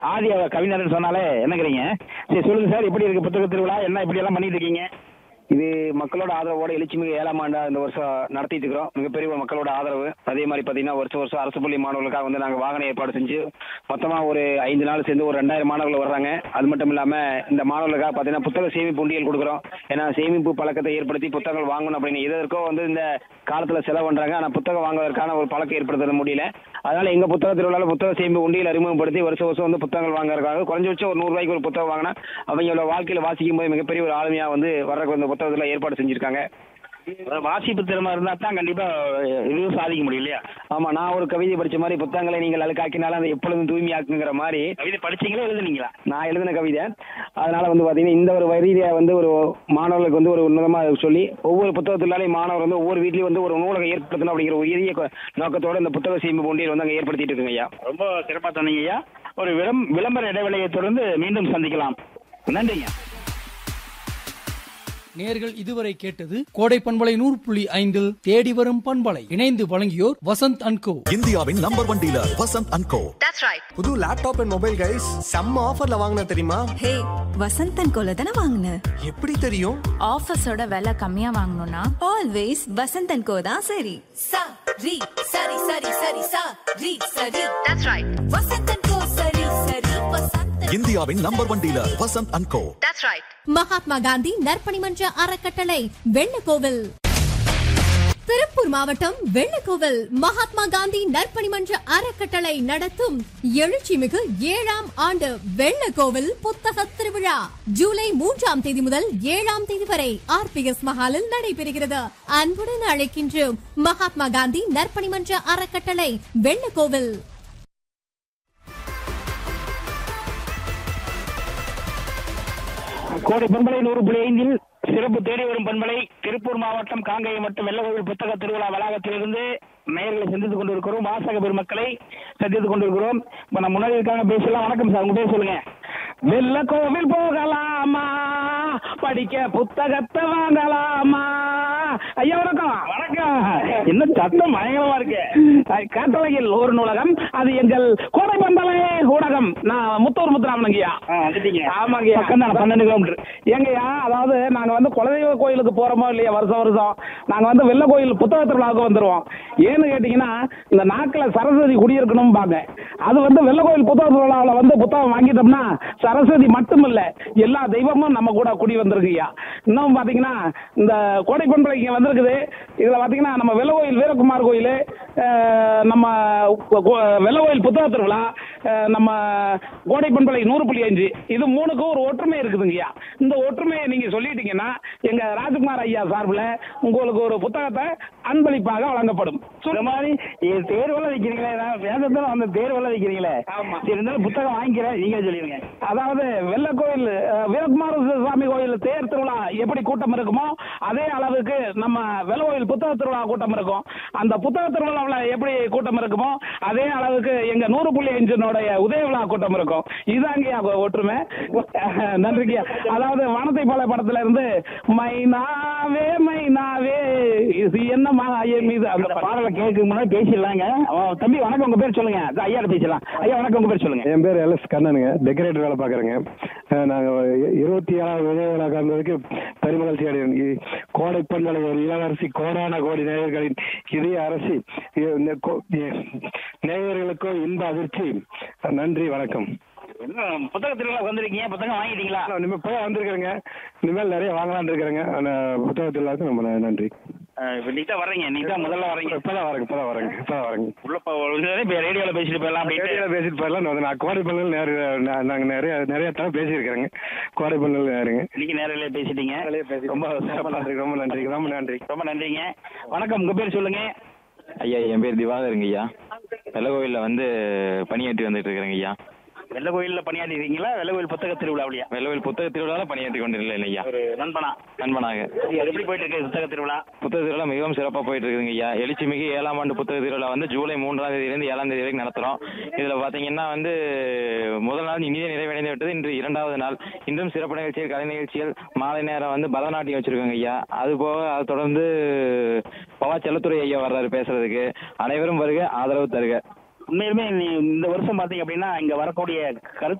ஆதி கவிஞர்னு சொன்னாலே என்னங்கிறீங்க சரி சொல்லுங்க சார் எப்படி இருக்கு புத்தக திருவிழா என்ன இப்படி எல்லாம் பண்ணிட்டு இருக்கீங்க இது மக்களோட ஆதரவோட எழுச்சிமிகு ஏழாம் ஆண்டா இந்த வருஷம் நடத்திட்டு இருக்கிறோம் மிகப்பெரிய ஒரு மக்களோட ஆதரவு அதே மாதிரி பார்த்தீங்கன்னா வருஷம் வருஷம் அரசு பள்ளி மாணவர்களுக்காக வந்து நாங்கள் வாகன ஏற்பாடு செஞ்சு மொத்தமாக ஒரு ஐந்து நாள் சேர்ந்து ஒரு ரெண்டாயிரம் மாணவர்கள் வர்றாங்க அது மட்டும் இல்லாமல் இந்த மாணவர்களுக்காக பார்த்தீங்கன்னா புத்தக சேமிப்பு உண்டியல் கொடுக்குறோம் ஏன்னா சேமிப்பு பழக்கத்தை ஏற்படுத்தி புத்தகங்கள் வாங்கணும் அப்படின்னு எதற்கோ வந்து இந்த காலத்தில் செலவு பண்ணுறாங்க ஆனால் புத்தகம் வாங்குவதற்கான ஒரு பழக்கம் ஏற்படுத்த முடியல அதனால எங்கள் புத்தக திருவிழாவில் புத்தக சேமிப்பு உண்டியல் அறிமுகப்படுத்தி வருஷம் வருஷம் வந்து புத்தகங்கள் வாங்குறதுக்காக குறைஞ்சபட்சம் ஒரு நூறுரூவாய்க்கு ஒரு புத்தகம் வாங்கினா அவங்களோட வாழ்க்கையில் வாசிக்கும் போது மிகப்பெரிய ஒரு ஆளுமையாக வந்து வர்றதுக்கு இந்த புத்தகத்தில் ஏற்பாடு செஞ்சுருக்காங்க வாசிப்பு திறமை இருந்தா தான் கண்டிப்பா இதுவும் சாதிக்க முடியும் இல்லையா ஆமா நான் ஒரு கவிதை படிச்ச மாதிரி புத்தகங்களை நீங்கள் அழுக்காக்கினாலும் அதை எப்பொழுதும் தூய்மையாக்குங்கிற மாதிரி கவிதை படிச்சீங்களா எழுதுனீங்களா நான் எழுதின கவிதை அதனால வந்து பாத்தீங்கன்னா இந்த ஒரு வரியை வந்து ஒரு மாணவர்களுக்கு வந்து ஒரு உன்னதமா சொல்லி ஒவ்வொரு புத்தகத்தினாலையும் மாணவர் வந்து ஒவ்வொரு வீட்லயும் வந்து ஒரு நூலகம் ஏற்படுத்தணும் அப்படிங்கிற உயரிய கொ- நோக்கத்தோட இந்த புத்தக சேமிப்பு போண்டியல் வந்து அங்க ஏற்படுத்திட்டு இருக்குங்க ஐயா ரொம்ப சிறப்பா சொன்னீங்க ஐயா ஒரு விளம் விளம்பர இடைவெளியை தொடர்ந்து மீண்டும் சந்திக்கலாம் நன்றிங்க நேர்கள் இதுவரை கேட்டது கோடை பண்பலை நூறு புள்ளி ஐந்தில் தேடி வரும் பண்பலை இணைந்து வழங்கியோர் வசந்த் அன்கோ இந்தியாவின் number one dealer Vasanth and co That's right. புது லேப்டாப் அண்ட் மொபைல் கைஸ் செம்ம ஆஃபர்ல வாங்கின தெரியுமா ஹே வசந்தன் கோல தானே வாங்கின எப்படி தெரியும் ஆஃபீஸோட விலை கம்மியா வாங்கணும்னா ஆல்வேஸ் வசந்தன் கோ தான் சரி sa ri sari sari sari sa ri sari that's right vasantan ko sari sari vasantan இந்தியாவின் number one dealer Vasanth and co that's right Mahatma Gandhi நற்பணிமன்ற அறக்கட்டளை வெள்ளக்கோவில் திருப்பூர் மாவட்டம் வெள்ளக்கோவில் மகாத்மா காந்தி நற்பணிமன்ற அறக்கட்டளை நடத்தும் எழுச்சிமிகு ஏழாம் ஆண்டு வெள்ளக்கோவில் புத்தக திருவிழா ஜூலை மூன்றாம் தேதி முதல் ஏழாம் தேதி வரை ஆர்பிஎஸ் மஹாலில் நடைபெறுகிறது அன்புடன் அழைக்கின்றோம் மகாத்மா காந்தி நற்பணிமன்ற அறக்கட்டளை வெள்ளக்கோவில் கோடை பண்பலை நூறு புள்ளி ஐந்தில் சிறப்பு தேடி வரும் பண்பலை திருப்பூர் மாவட்டம் காங்கேயம் மற்றும் வெள்ளகோவில் புத்தக திருவிழா வளாகத்திலிருந்து நேயர்களை சந்தித்துக் கொண்டிருக்கிறோம் வாசக பெருமக்களை சந்தித்துக் கொண்டிருக்கிறோம் இப்ப நம்ம முன்னாடி இருக்காங்க பேசலாம் வணக்கம் சார் உங்க பேர் சொல்லுங்க வெள்ள கோவில் போகலாமா படிக்க புத்தகத்தை வாங்கலாமா ஐயா வணக்கம் வணக்கம் என்ன சத்தம் பயங்கரமா இருக்கு அஹ், காட்டழகில் ஒரு நூலகம் அது எங்கள் கோடை பந்தலை ஊடகம் நான் முத்தூர் முத்துராமனுங்கய்யா ஆமாங்கய்யா பக்கம் தான் பன்னெண்டு கிலோமீட்டர் ஏங்கய்யா அதாவது நாங்க வந்து குலதெய்வ கோயிலுக்கு போறோமோ இல்லையா வருஷம் வருஷம் நாங்க வந்து வெள்ள கோயில் புத்தக திருவிழாவுக்கு வந்துருவோம் ஏன்னு கேட்டீங்கன்னா இந்த நாக்குல சரஸ்வதி குடியிருக்கணும் பாங்க அது வந்து வெள்ள கோயில் புத்தக திருவிழாவில் வந்து புத்தகம் வாங்கிட்டோம்னா சரஸ்வதி மட்டும் இல்ல எல்லா தெய்வமும் நம்ம கூட குடி வந்திருக்குய்யா இன்னும் பாத்தீங்கன்னா இந்த கோடை பண்பலை இங்க வந்திருக்குது இதுல பாத்தீங்கன்னா நம்ம வெள்ள கோயில் வீரகுமார் கோயில் அஹ், நம்ம கொ- கொ- வெள்ள கோயில் புத்தக திருவிழா அஹ், நம்ம கோடை பண்பலை நூறு புள்ளி அஞ்சு இது மூணுக்கும் ஒரு ஒற்றுமை இருக்குதுங்கய்யா இந்த ஒற்றுமையை நீங்க சொல்லிட்டீங்கன்னா எங்க ராஜ்குமார் ஐயா சார்பில் உங்களுக்கு ஒரு புத்தகத்தை அன்பளிப்பாக வழங்கப்படும் இந்த மாதிரி தேர்வெல்லாம் வைக்கிறீங்களே நான் வேதத்துல அந்த தேர்வெல்லாம் வைக்கிறீங்களே ஆமா சரி இருந்தாலும் புத்தகம் வாங்கிக்கிறேன் நீங்க சொல்லிருங்க அதாவது வெள்ள கோயில் அஹ், வீரகுமார சுவாமி கோயில் தேர் திருவிழா எப்படி கூட்டம் இருக்குமோ அதே அளவுக்கு நம்ம வெள்ள கோயில் புத்தக திருவிழா கூட்டம் இருக்கும் அந்த புத்தக திருவிழாவில் எப்படி கூட்டம் இருக்குமோ அதே அளவுக்கு எங்க நூறு புள்ளி அஞ்சினுடைய உதய விழா கூட்டம் இருக்கும் இதுதாங்கய்யா ஒற்றுமை அஹ், நன்றிங்கய்யா அதாவது வானத்தை போல படத்துல இருந்து மைனாவே மைனாவே இது என்ன மாயம் இது அந்த பாடலை கேட்க முன்னாடி பேசிடலாங்க அவன் தம்பி வணக்கம் உங்க பேர் சொல்லுங்க அது ஐயா பேசலாம் ஐயா வணக்கம் உங்க பேர் சொல்லுங்க என் பேர் எல்எஸ் கண்ணனுங்க டெக்கரேட்டர் வேலை பார்க்குறேங்க நாங்கள் இருபத்தி ஏழாவது விஜய விழா காண்பதற்கு பெருமகிழ்ச்சி அடைகிறேன் இ- கோடை பண்பலை ஒரு இளவரசி கோடான கோடி நேயர்களின் இதய அரசி இ- இந்த கோ- இ- நேயர்களுக்கும் இன்ப அதிர்ச்சி நன்றி வணக்கம் என்ன புத்தக திருவிழா வந்திருக்கீங்க புத்தகம் வாங்கிட்டீங்களா இனிமேல் இப்போ வந்திருக்கிறேங்க இனிமேல் நிறைய வாங்கலாம்னு இருக்கிறேங்க ஆனால் புத்தகத்தில் ரொம்ப ந- நன்றி இப்போ நீங்க தான் வர்றீங்க நீங்க தான் முதல்ல வர்றீங்க இப்போ தான் வரேங்க இப்போ தான் வரேங்க இப்போ தான் வரேங்க உள்ள இப்போ ரேடியோவில் பேசிட்டு போயிடலாம் அப்படின்ட்டு ரேடியோவில் பேசிட்டு போயிடலாம் நான் நான் கோடை பல்லல் நேரு நான் நாங்கள் நிறைய நிறைய தடவை பேசியிருக்கிறேங்க கோடை பல்லல் நேருங்க இன்னைக்கு நேரில் பேசிட்டீங்க ரொம்ப ரொம்ப நன்றி ரொம்ப நன்றி ரொம்ப நன்றி ரொம்ப நன்றிங்க வணக்கம் உங்க பேர் சொல்லுங்க ஐயா என் பேர் திவாகருங்க ஐயா வெள்ளகோவிலில் வந்து பணியாற்றி வந்துட்டு இருக்கிறேங்க ஐயா வெள்ள கோயிலில் பணியாற்றிருக்கீங்களா வெள்ள கோயில் புத்தக திருவிழாவிலையா வெள்ளகோவில் புத்தக திருவிழாவில் பணியாற்றி கொண்டிருக்கேன் ஐயா ஒரு நண்பனா நண்பனாக அது எப்படி போயிட்டு இருக்கு புத்தக திருவிழா புத்தக திருவிழா மிகவும் சிறப்பாக போயிட்டு இருக்குதுங்க ஐயா எழுச்சிமிகு ஏழாம் ஆண்டு புத்தக திருவிழா வந்து ஜூலை மூன்றாம் தேதியிலிருந்து ஏழாம் தேதி வரைக்கும் நடத்துகிறோம் இதில் பார்த்தீங்கன்னா வந்து முதல் நாள் இனிதே நிறைவடைந்து விட்டது இன்று இரண்டாவது நாள் இன்றும் சிறப்பு நிகழ்ச்சிகள் கலை நிகழ்ச்சிகள் மாலை நேரம் வந்து பரதநாட்டியம் வச்சிருக்கோங்க ஐயா அது போக அதை தொடர்ந்து பவா செல்லத்துறை ஐயா வர்றாரு பேசுறதுக்கு அனைவரும் வருக ஆதரவு தருக உண்மையிலுமே நீ- இந்த வருஷம் பாத்தீங்க அப்படின்னா இங்க வரக்கூடிய கருத்து